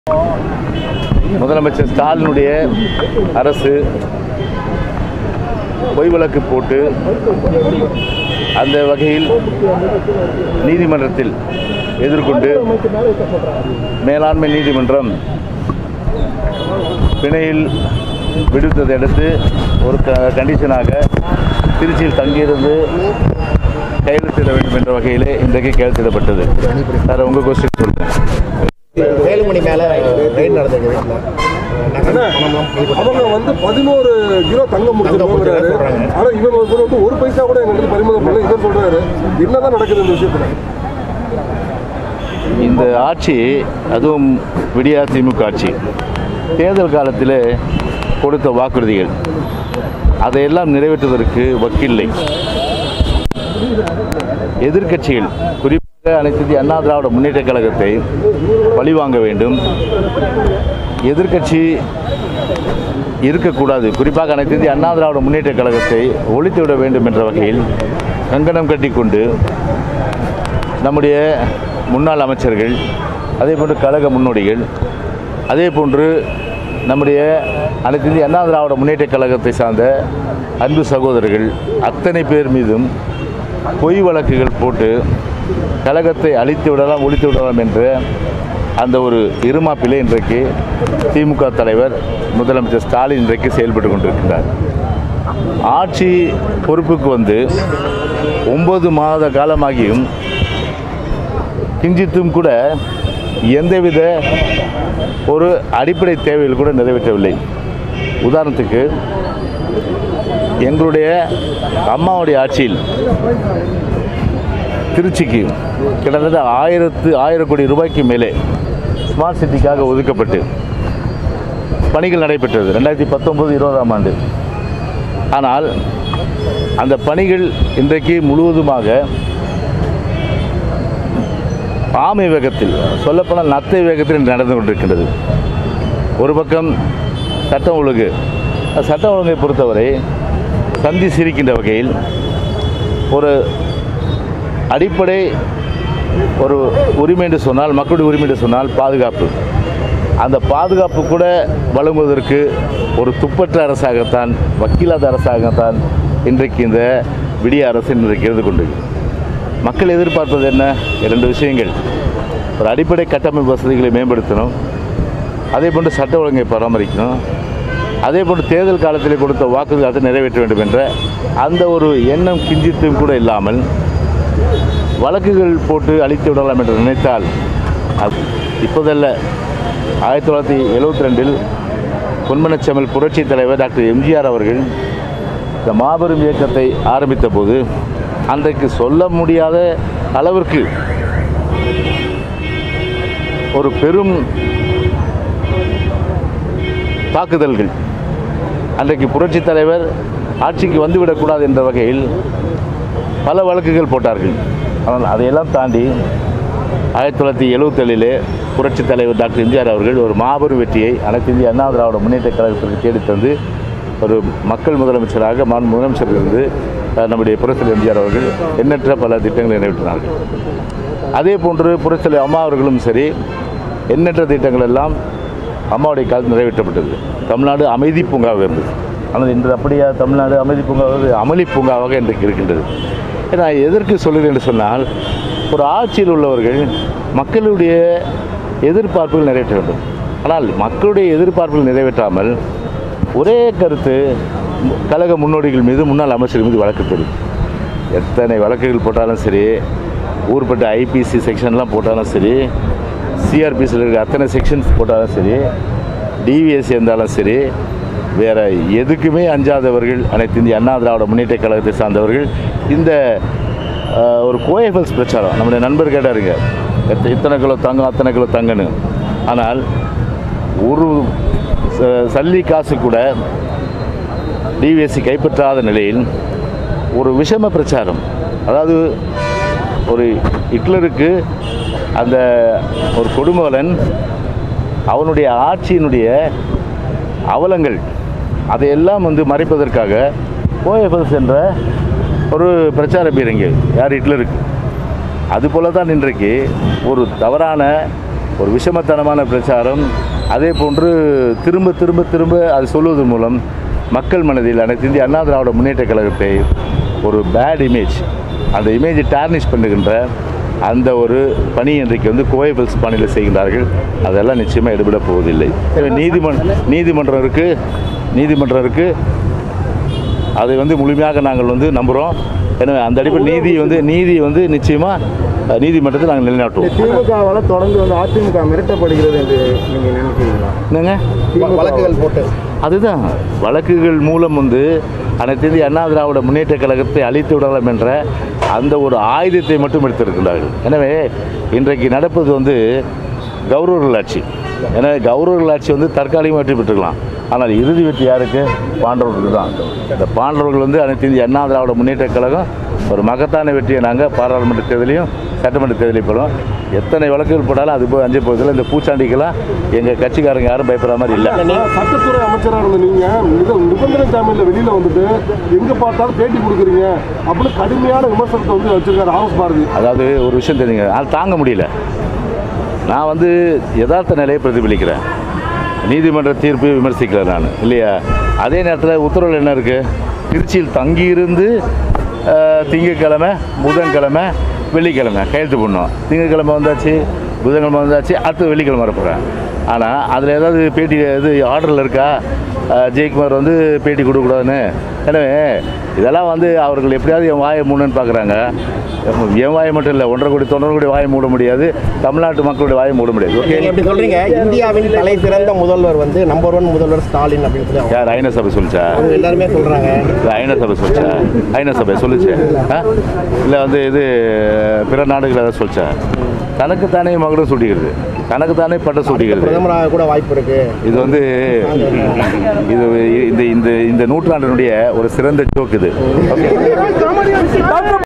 முதலமைச்சர் ஸ்டாலினுடைய அரசு பொய் வழக்கு போட்டு அந்த வகையில் நீதிமன்றத்தில் எதிர்கொண்டு மேலாண்மை நீதிமன்றம் பிணையில் விடுத்ததை அடுத்து ஒரு க கண்டிஷனாக திருச்சியில் தங்கியிருந்து கையெழுத்திட வேண்டும் என்ற வகையிலே இன்றைக்கு கையெழுத்திடப்பட்டது சார் உங்கள் கொஸ்டின் சொல்லுங்கள் வேலுமணி மேல ரெய்டு நடந்தது வீட்டில் அவங்க வந்து பதினோரு கிலோ தங்கம் முடிச்சிருக்காங்க சொல்றாங்க. ஆனா இவங்க இவர் வந்து ஒரு பைசா கூட எங்களுக்கு பறிமுதல் பண்ணல இவர் சொல்றாரு என்னதான் நடக்குது இந்த விஷயத்துல இந்த ஆட்சி அதுவும் விடியா திமுக ஆட்சி தேர்தல் காலத்தில் கொடுத்த வாக்குறுதிகள் அதையெல்லாம் நிறைவேற்றுவதற்கு வக்கில்லை எதிர்க்கட்சிகள் குறிப்பாக அனைத்து இந்திய அண்ணா திராவிட முன்னேற்ற கழகத்தை பழிவாங்க வேண்டும் எதிர்க்கட்சி இருக்கக்கூடாது குறிப்பாக அனைத்து இந்திய அண்ணா திராவிட முன்னேற்ற கழகத்தை ஒழித்துவிட வேண்டும் என்ற வகையில் கங்கணம் கட்டிக்கொண்டு நம்முடைய முன்னாள் அமைச்சர்கள் அதே போன்று கழக முன்னோடிகள் அதே போன்று நம்முடைய அனைத்து இந்திய அண்ணா திராவிட முன்னேற்ற கழகத்தை சார்ந்த அன்பு சகோதரர்கள் அத்தனை பேர் மீதும் பொய் வழக்குகள் போட்டு கழகத்தை அழித்து விடலாம் ஒழித்து விடலாம் என்ற அந்த ஒரு இருமாப்பிலே இன்றைக்கு திமுக தலைவர் முதலமைச்சர் ஸ்டாலின் இன்றைக்கு செயல்பட்டு கொண்டிருக்கிறார் ஆட்சி பொறுப்புக்கு வந்து ஒன்பது மாத காலமாகியும் கிஞ்சித்தும் கூட எந்தவித ஒரு அடிப்படை தேவைகள் கூட நிறைவேற்றவில்லை உதாரணத்துக்கு எங்களுடைய அம்மாவுடைய ஆட்சியில் திருச்சிக்கு கிட்டத்தட்ட ஆயிரத்து ஆயிரம் கோடி ரூபாய்க்கு மேலே ஸ்மார்ட் சிட்டிக்காக ஒதுக்கப்பட்டு பணிகள் நடைபெற்றது ரெண்டாயிரத்தி பத்தொம்பது இருபதாம் ஆண்டு ஆனால் அந்த பணிகள் இன்றைக்கு முழுவதுமாக ஆமை வேகத்தில் சொல்லப்போனால் நத்தை வேகத்தில் இன்று நடந்து கொண்டிருக்கின்றது ஒரு பக்கம் சட்டம் ஒழுங்கு அந்த சட்டம் ஒழுங்கை பொறுத்தவரை சந்தி சிரிக்கின்ற வகையில் ஒரு அடிப்படை ஒரு உரிமை என்று சொன்னால் மக்களுடைய உரிமை என்று சொன்னால் பாதுகாப்பு அந்த பாதுகாப்பு கூட வழங்குவதற்கு ஒரு துப்பற்ற அரசாகத்தான் வக்கீலாத அரசாகத்தான் இன்றைக்கு இந்த விடிய அரசு இன்றைக்கு இருந்து கொண்டு மக்கள் எதிர்பார்ப்பது என்ன இரண்டு விஷயங்கள் ஒரு அடிப்படை கட்டமைப்பு வசதிகளை மேம்படுத்தணும் அதே போன்று சட்ட ஒழுங்கை பராமரிக்கணும் அதே போன்று தேர்தல் காலத்தில் கொடுத்த வாக்குறுதிகளை நிறைவேற்ற வேண்டும் என்ற அந்த ஒரு எண்ணம் கிஞ்சித்தும் கூட இல்லாமல் வழக்குகள் போட்டு அழித்து விடலாம் என்று நினைத்தால் அது இப்போதல்ல ஆயிரத்தி தொள்ளாயிரத்தி எழுபத்தி ரெண்டில் பொன்மனச்செம்மல் புரட்சி தலைவர் டாக்டர் எம்ஜிஆர் அவர்கள் இந்த மாபெரும் இயக்கத்தை ஆரம்பித்த போது அன்றைக்கு சொல்ல முடியாத அளவிற்கு ஒரு பெரும் தாக்குதல்கள் அன்றைக்கு புரட்சி தலைவர் ஆட்சிக்கு வந்துவிடக்கூடாது என்ற வகையில் பல வழக்குகள் போட்டார்கள் ஆனால் அதையெல்லாம் தாண்டி ஆயிரத்தி தொள்ளாயிரத்தி எழுபத்தேழிலே புரட்சி தலைவர் டாக்டர் எம்ஜிஆர் அவர்கள் ஒரு மாபெரும் வெற்றியை அனைத்து இந்திய அண்ணா திராவிட முன்னேற்ற கழகத்திற்கு தேடித் தந்து ஒரு மக்கள் முதலமைச்சராக மாண் முதலமைச்சர் இருந்து அஹ், நம்முடைய புரட்சி எம்ஜிஆர் அவர்கள் எண்ணற்ற பல திட்டங்களை நிறைவேற்றினார்கள் அதே போன்று புரட்சி அம்மா அவர்களும் சரி எண்ணற்ற திட்டங்கள் எல்லாம் அம்மாவுடைய காலத்தில் நிறைவேற்றப்பட்டது தமிழ்நாடு அமைதி பூங்காவாக இருந்தது ஆனால் இன்று அப்படியா தமிழ்நாடு அமைதி பூங்காவாக அமளி பூங்காவாக இன்றைக்கு இருக்கின்றது நான் எதற்கு சொல்கிறேன் என்று சொன்னால் ஒரு ஆட்சியில் உள்ளவர்கள் மக்களுடைய எதிர்பார்ப்புகள் நிறைவேற்ற வேண்டும் ஆனால் மக்களுடைய எதிர்பார்ப்புகள் நிறைவேற்றாமல் ஒரே கருத்து கழக முன்னோடிகள் மீது முன்னாள் அமைச்சர்கள் மீது வழக்கு போடுது எத்தனை வழக்குகள் போட்டாலும் சரி ஊர்பட்ட ஐபிசி செக்ஷன்லாம் போட்டாலும் சரி சிஆர்பிசியில் இருக்க அத்தனை செக்ஷன்ஸ் போட்டாலும் சரி டிவிஎஸ் இருந்தாலும் சரி வேற எதுக்குமே அஞ்சாதவர்கள் அனைத்து இந்திய அண்ணா திராவிட முன்னேற்ற கழகத்தை சார்ந்தவர்கள் இந்த அஹ், ஒரு கோயபல்ஸ் பிரச்சாரம் நம்முடைய நண்பர் கேட்டாருங்க எத்த- இத்தனை கிலோ தங்கம் அத்தனை கிலோ தங்கன்னு ஆனால் ஒரு ச- சல்லி காசு கூட டிவிஎஸ்சி கைப்பற்றாத நிலையில் ஒரு விஷம பிரச்சாரம் அதாவது ஒரு ஹிட்லருக்கு அந்த ஒரு கொடுமோலன் அவனுடைய ஆட்சியினுடைய அவலங்கள் அதையெல்லாம் வந்து மறைப்பதற்காக ஓஎஃப்எஸ் என்ற ஒரு பிரச்சார பீரங்கி யார் ஹிட்லருக்கு அதுபோல தான் இன்றைக்கு ஒரு தவறான ஒரு விஷமத்தனமான பிரச்சாரம் அதே போன்று திரும்ப திரும்ப திரும்ப அது சொல்வதன் மூலம் மக்கள் மனதில் அனைத்து இந்திய அண்ணா திராவிட முன்னேற்ற கழகத்தை ஒரு பேட் இமேஜ் அந்த இமேஜை டார்னிஷ் பண்ணுகின்ற அந்த ஒரு பணி இன்றைக்கு வந்து கோயபிள்ஸ் பாணியில் செய்கின்றார்கள் அதெல்லாம் நிச்சயமாக எடுபட போவதில்லை நீதிமன்ற நீதிமன்றம் இருக்குது நீதிமன்றம் இருக்குது அதை வந்து முழுமையாக நாங்கள் வந்து நம்புகிறோம் எனவே அந்த அடிப்படையில் நீதி வந்து நீதி வந்து நிச்சயமாக நீதிமன்றத்தில் நாங்கள் நிலைநாட்டுவோம் திமுகவால் தொடர்ந்து வந்து அதிமுக மிரட்டப்படுகிறது என்று நீங்கள் நினைக்கிறீங்களா என்னங்க வ- வழக்குகள் போட்டு அதுதான் வழக்குகள் மூலம் வந்து அனைத்து இந்திய அண்ணா திராவிட முன்னேற்ற கழகத்தை அழித்து விடலாம் என்ற அந்த ஒரு ஆயுதத்தை மட்டும் எடுத்திருக்கிறார்கள் எனவே இன்றைக்கு நடப்பது வந்து கௌரவர்கள் ஆட்சி எனவே கௌரவர்கள் ஆட்சி வந்து தற்காலிகமாக வெற்றி பெற்றுக்கலாம் ஆனால் இறுதி வெற்றி யாருக்கு பாண்டவர்களுக்கு தான் இந்த பாண்டவர்கள் வந்து அனைத்து இந்திய அண்ணா திராவிட முன்னேற்ற கழகம் ஒரு மகத்தான வெற்றியை நாங்கள் பாராளுமன்ற தேர்தலையும் சட்டமன்ற தேர்தலையும் பெறுவோம் எத்தனை வழக்குகள் போட்டாலும் அது போய் அஞ்சு போகிறதுல இந்த பூச்சாண்டிக்கெல்லாம் எங்கள் கட்சிக்காரங்க யாரும் பயப்படுற மாதிரி இல்லை சட்டத்துறை அமைச்சராக இருந்த நீங்க நித- நிபந்தனை ஜாமீன்ல வெளியில வந்துட்டு எங்க பார்த்தாலும் பேட்டி கொடுக்குறீங்க அப்படின்னு கடுமையான விமர்சனத்தை வந்து வச்சிருக்காரு ஆர்எஸ் பாரதி அதாவது ஒரு விஷயம் தெரியுங்க அது தாங்க முடியல நான் வந்து யதார்த்த நிலையை பிரதிபலிக்கிறேன் நீதிமன்ற தீர்ப்பை விமர்சிக்கல நான் இல்லையா அதே நேரத்தில் உத்தரவில் என்ன இருக்குது திருச்சியில் தங்கியிருந்து அஹ், திங்கட்கிழமை புதன்கிழமை வெள்ளிக்கிழமை கையெழுத்து பண்ணோம் திங்கட்கிழமை வந்தாச்சு புதன்கிழமை வந்தாச்சு அடுத்து வெள்ளிக்கிழமை வரப்போகிறேன் ஆனால் அதில் ஏதாவது பேட்டி இது ஆர்டரில் இருக்கா அஹ், ஜெயக்குமார் வந்து பேட்டி கொடுக்கக்கூடாதுன்னு எனவே இதெல்லாம் வந்து அவர்கள் எப்படியாவது என் வாயை மூணுன்னு பார்க்குறாங்க என் வாயை மட்டும் இல்லை ஒன்றரை கோடி தொண்டரை கோடி வாயை மூட முடியாது தமிழ்நாட்டு மக்களுடைய வாயை மூட முடியாது ஓகே நீங்க இப்படி சொல்றீங்க இந்தியாவின் தலை சிறந்த முதல்வர் வந்து நம்பர் ஒன் முதல்வர் ஸ்டாலின் அப்படின்னு சொல்லி அவங்க- யார் ஐநா சபை சொல்லிச்சா அவங்க எல்லாருமே சொல்றாங்க இல்லை ஐநா சபை சொல்லிச்சா ஐநா சபை சொல்லுச்சு ஆ இல்லை வந்து இது பிற நாடுகள் ஏதாவது சொல்லிச்சா தனக்குத்தானே மகுடம் சூட்டிக்கிறது தனக்குத்தானே பட்டம் சூட்டிக்கிறது பிரதமராக கூட வாய்ப்பு இருக்கு இது வந்து இது இந்த இந்த இந்த நூற்றாண்டினுடைய ஒரு சிறந்த ஜோக் இது ஓகே